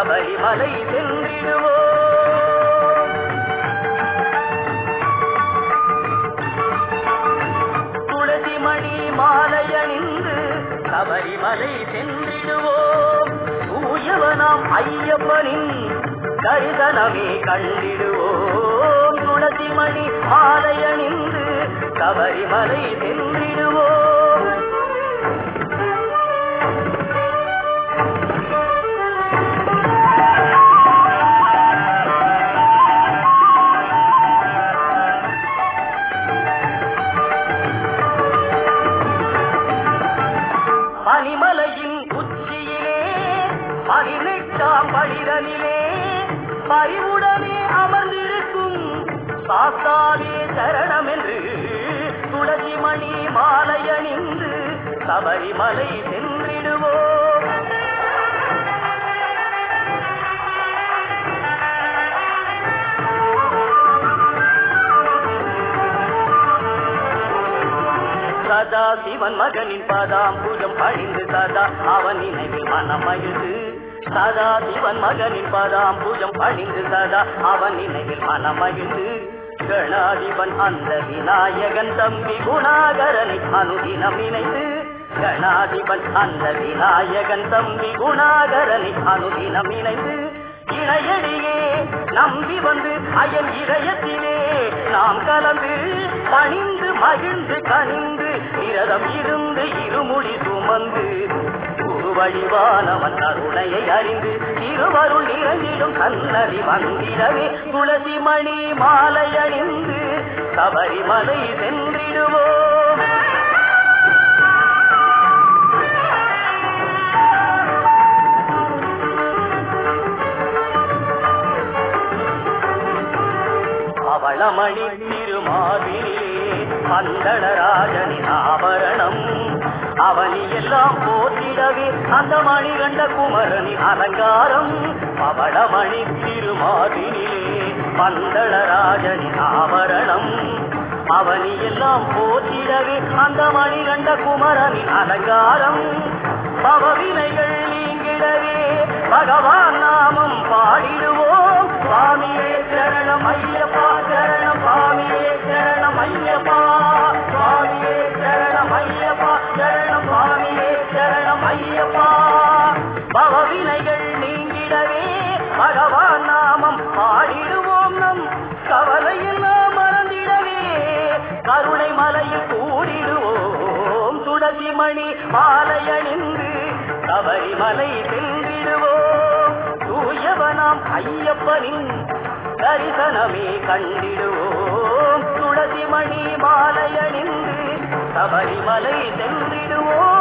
சபரிமலை சென்றிடுவோம் துளசி மணி மாலையணிந்து சபரிமலை சென்றிடுவோம் தூயவனாம் ஐயப்பனின் தரிசனமே கண்டிடுவோம் துளசி மணி மாலையணிந்து சபரிமலை சென்றிடுவோம் பனிமலையின் உச்சியிலே பதினெட்டாம் படிதனிலே பறிவுடனே அமர்ந்திருக்கும் சாஸ்தாவே சரணம் என்று துளசி மணி மாலையணிந்து சபரிமலை சென்றிடுவோம் சதா சிவன் மகனின் பதாம் பூஜம் பழிந்து சதா அவன் நினைவில் மனம் மகிழ்ந்து சதா சிவன் மகனின் பதாம் பூஜம் பழிந்து சதா அவன் நினைவில் மனம் மகிழ்ந்து கணாதிபன் அந்த விநாயகன் தம்பி குணாகரனை அனுதினம் நினைந்து கணாதிபன் அந்த விநாயகன் தம்பி குணாகரனை அனுதினம் நினைந்து இணையடியே நம்பி வந்து அயன் இதயத்திலே நாம் கலந்து பணிந்து மகிழ்ந்து கனிந்து விரதம் இருந்து இருமுடி சுமந்து வழிவானவன் கருணையை அறிந்து திருவருள் நிறைந்திடும் சன்னதி வந்திடவே துளசி மணி மாலை அணிந்து சபரிமலை சென்றிடுவோம் அவளமணி திருமாவிலே பந்தளராஜனின் ஆபரணம் அவனி எல்லாம் போற்றிடவே அந்த மணிகண்ட குமரனின் அலங்காரம் பவளமணி திருமாவிலே பந்தளராஜனின் ஆபரணம் அவனி எல்லாம் போற்றிடவே அந்த மணிகண்ட குமரனின் அலங்காரம் பவவினைகள் நீங்கிடவே பகவான் நாமம் பாடிடுவோம் சுவாமியே சரணம் ஐயப்பா சரணம் சுவாமியே சரணம் ஐயப்பா சுவாமியே சரணம் ஐயப்பா சரணம் சுவாமியே சரணம் ஐயப்பா பவவினைகள் நீங்கிடவே பகவான் நாமம் பாடிடுவோம் நம் கவலையெல்லாம் மறந்திடவே கருணை மலையில் கூடிடுவோம் துளசி மணி மாலையணிந்து சபரிமலை சென்றிடுவோம் தூயவனாம் ஐயப்பனின் தரிசனமே கண்டிடுவோம் துளசி மணி மாலையணிந்து சபரிமலை சென்றிடுவோம்